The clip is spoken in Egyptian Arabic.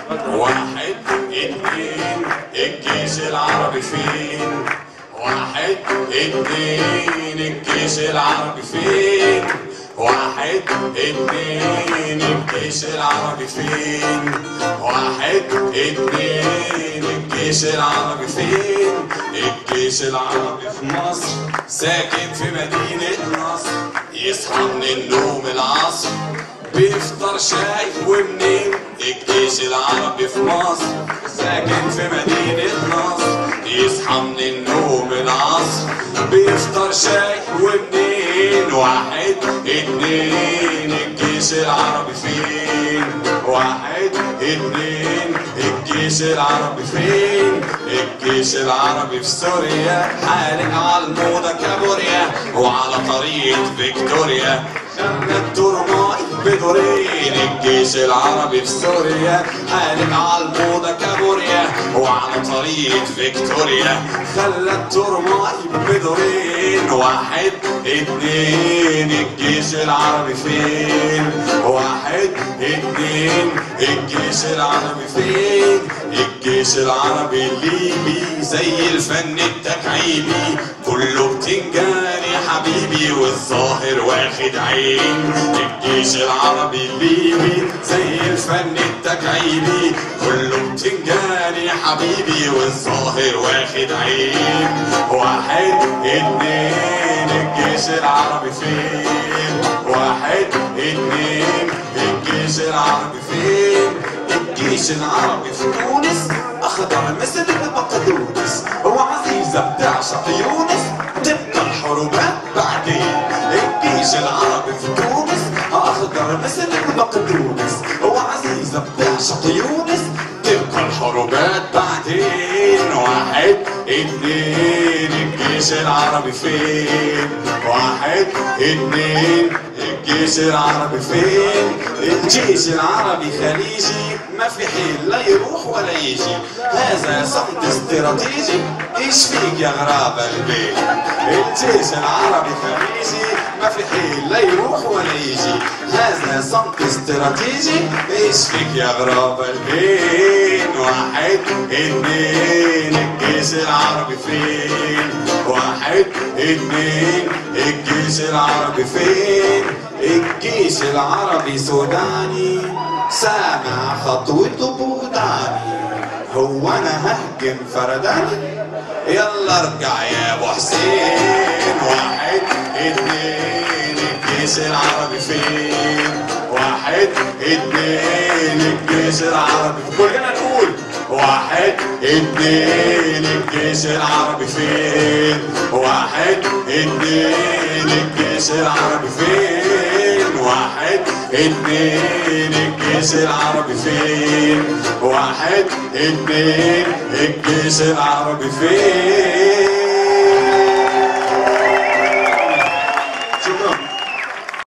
واحد اتنين الجيش العربي فين واحد اتنين الجيش العربي فين واحد اتنين الجيش العربي فين واحد اتنين الجيش العربي فين الجيش العربي في مصر ساكن في مدينة نصر يصحى من النوم العصر بيفطر شاي ومنين الجيش العربي في مصر ساكن في مدينة نصر يصحى من النوم العصر بيفطر شاي ومنين واحد اتنين الجيش العربي فين واحد اتنين الجيش العربي فين الجيش العربي في سوريا حالق على الموضة كابوريا وعلى طريقة فيكتوريا خلى الترماي بدورين الجيش العربي في سوريا حالق على الموضة كابوريا وعلى طريقة فيكتوريا خلى الترماي بدورين واحد اتنين الجيش العربي فين واحد اتنين الجيش العربي فين الجيش العربي الليبي زي الفن التكعيبي كله بتنجان يا حبيبي والظاهر واخد عين الجيش العربي الليبي زي الفن التكعيبي كله بتنجان يا حبيبي والظاهر واخد عين واحد اتنين الجيش العربي فين واحد اتنين الجيش العربي فين الجيش العربي في تونس اخضر مثل البقدونس وعزيزة بتعشق يونس تبقى الحروبات بعدين الجيش العربي في تونس اخضر مثل البقدونس وعزيزة بتعشق يونس تبقى الحروبات بعدين واحد اتنين الجيش العربي فين واحد اتنين الجيش العربي فين الجيش العربي خليجي ما في حيل لا يروح ولا يجي هذا صمت استراتيجي ايش فيك يا غراب البيت الجيش العربي خليجي ما في حيل لا يروح ولا يجي هذا صمت استراتيجي ايش فيك يا غراب البيت واحد اتنين الجيش العربي فين واحد اتنين الجيش العربي فين الجيش العربي سوداني سامع خطوته بوداني هو انا ههجم فرداني يلا ارجع يا ابو حسين واحد اتنين الجيش العربي فين واحد اتنين الجيش العربي كلنا نقول واحد اتنين الجيش العربي فين واحد اتنين الجيش العربي فين واحد اتنين الجيش العربي فين واحد اتنين الجيش العربي فين